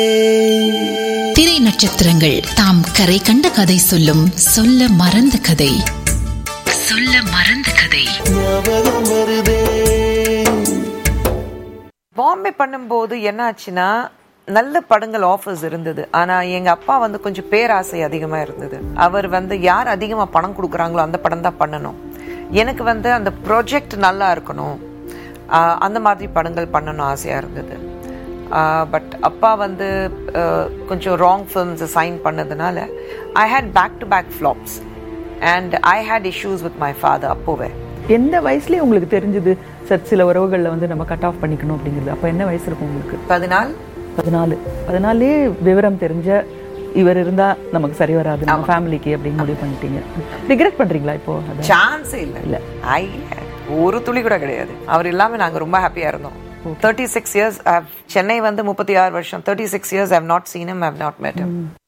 திரை நட்சத்திரங்கள் தாம் கரை கண்ட கதை சொல்லும் சொல்ல மறந்த கதை சொல்ல மறந்த கதை பாம்பே பண்ணும்போது என்ன ஆச்சுன்னா நல்ல படங்கள் ஆஃபர்ஸ் இருந்தது ஆனா எங்க அப்பா வந்து கொஞ்சம் பேராசை அதிகமா இருந்தது அவர் வந்து யார் அதிகமா பணம் கொடுக்குறாங்களோ அந்த படம் தான் பண்ணணும் எனக்கு வந்து அந்த ப்ராஜெக்ட் நல்லா இருக்கணும் ஆஹ் அந்த மாதிரி படங்கள் பண்ணணும் ஆசையா இருந்தது பட் அப்பா வந்து ஆஹ் கொஞ்சம் ராங் ஃபிலிம்ஸ் சைன் பண்ணதுனால I hate back to back flops and I hate issues with my father அப்போவே எந்த வயசுலயே உங்களுக்கு தெரிஞ்சது சார் சில உறவுகளில் வந்து நம்ம கட் ஆஃப் பண்ணிக்கணும் அப்படிங்கிறது அப்போ என்ன வயசு இருக்கும் உங்களுக்கு பதினாலு பதினாலு பதினாலே விவரம் தெரிஞ்ச இவர் இருந்தா நமக்கு சரி வராது நம்ம ஃபேமிலிக்கு அப்படின்னு முடிவு பண்ணிட்டீங்க ரிக்ரெட் பண்றீங்களா இப்போ அதை சான்ஸே இல்ல இல்ல ஐ ஒரு துளி கூட கிடையாது அவர் இல்லாம நாங்க ரொம்ப ஹாப்பியா இருந்தோம் தேர்ட்டி சிக்ஸ் இயர்ஸ் சென்னை வந்து முப்பத்தி ஆறு வருஷம் thirty six years have not seen have not met him